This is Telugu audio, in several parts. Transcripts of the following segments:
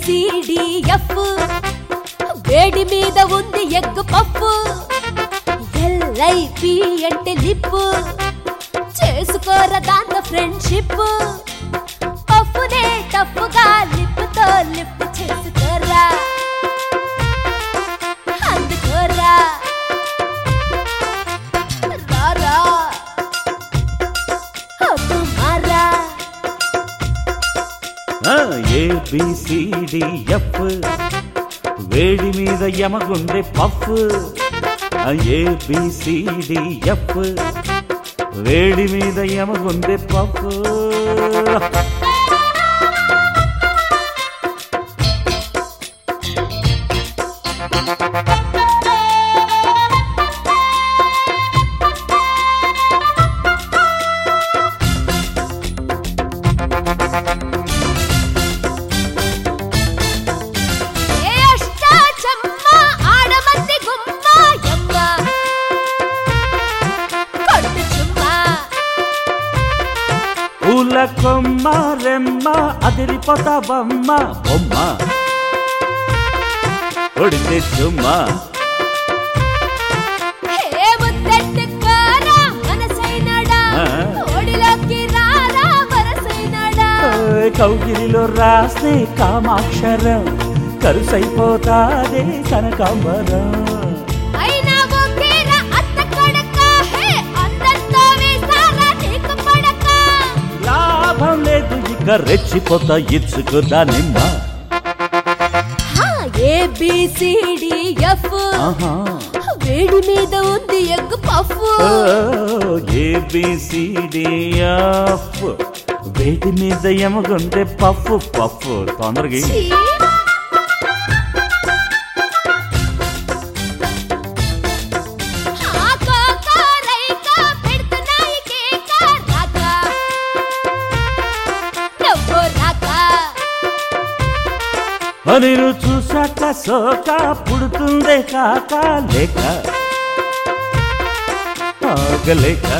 ఏబిసిడిఎఫ్ వేడి మీద ఉంది ఎగ్ పప్పు ఎల్ఐపి అంటే లిప్పు చేసుకోర దాంతో ఫ్రెండ్షిప్ పప్పునే టప్పుగా లిప్పుతో లిప్ చేసుకోరా అందుకోరా రారా అబ్బు మారా ఏబిసిడిఎఫ్ వేడి మీద యమగుండే పఫ్ ఏబిసిడిఎఫ్ వేడి మీద యమగుండే పఫ్ ఏ అష్టాచమ్మ ఆడమంది గుమ్మ యమ్మ కొట్టు చుమ్మ పూల కొమ్మ రెమ్మ అదిరిపోతావమ్మ బొమ్మ కొడితే చుమ్మా ఏ ముద్దెట్టుకోరా మనసైనడా ఆ. ఓడిలోకి రారా వరసైనడా ఓయ్ కౌగిలిలో రాస్తే కామాక్షరం కరుసైపోతాదే కనకాంబరం అయినా ఒకేరా అత్త కొడక హే అందరితో వేసారా నీకు పడక లాభం లేదు ఇక రెచ్చిపోతా ఇచ్చుకుదా నిమ్మ ఏబిసిడిఎఫ్ ఆహా వేడి మీద ఉంది ఎగ్ పఫ్ ఏబిసిడిఎఫ్ వేటి మీద ఎమగుంటే పఫ్ పఫ్ తొందరగా ఛీ! ఆకో కారైక పెడుతున్నాయి కేక రాక. నువ్వు రాక. నేను చూసాక సోక పుడుతుందే కాక లేక ఆగలేక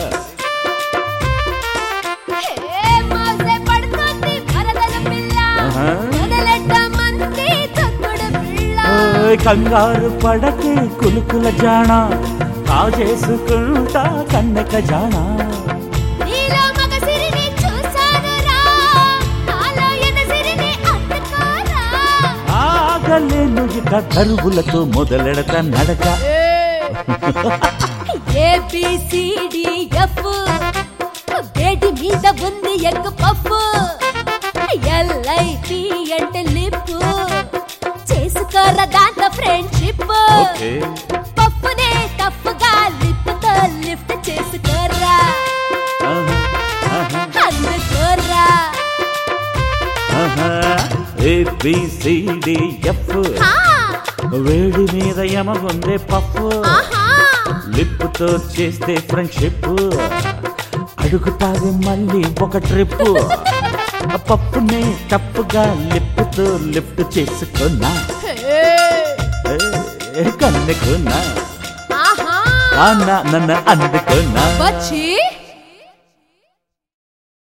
హే, మోసే పడుతుంది వరదల పిల్ల. ఆహా. వదలెట్టమంది తొక్కుడు పిల్ల. ఓయ్ కంగారు పడకే కులుకుల జాణ కాజేసుకుంటా కన్నెక జాణ నీలో మగసిరిని చూశానురా. నాలో ఎనసిరిని అందుకోరా. ఆగలేను ఇక కరువులతో మొదలెడత నడక ఏబిసిడిఎఫ్ వేడి మీద ఉంది ఎగ్ పప్పు ఎల్ఐపి అంటే లిప్పు చేసుకోరా దాంట్లో ఫ్రెండ్షిప్ ఓకే పప్పునే టఫ్గా లిప్తో లిఫ్ట్ చేసుకోరా ఆహా, ఆహా, అందుకోరా ఆహా. ABCDF. హా, వేడి మీద యమగుందే పప్పు ఆహా. లిప్పుతో చేస్తే ఫ్రెండ్షిప్ అడుగుతాది మళ్ళీ ఒక ట్రిప్ పప్పునే తప్పుగా లిప్పుతో లిఫ్ట్ చేసుకున్నా హే, ఏ, కన్నుకున్నా ఆహా అన్న నన్ను అందుకున్నా వచ్చి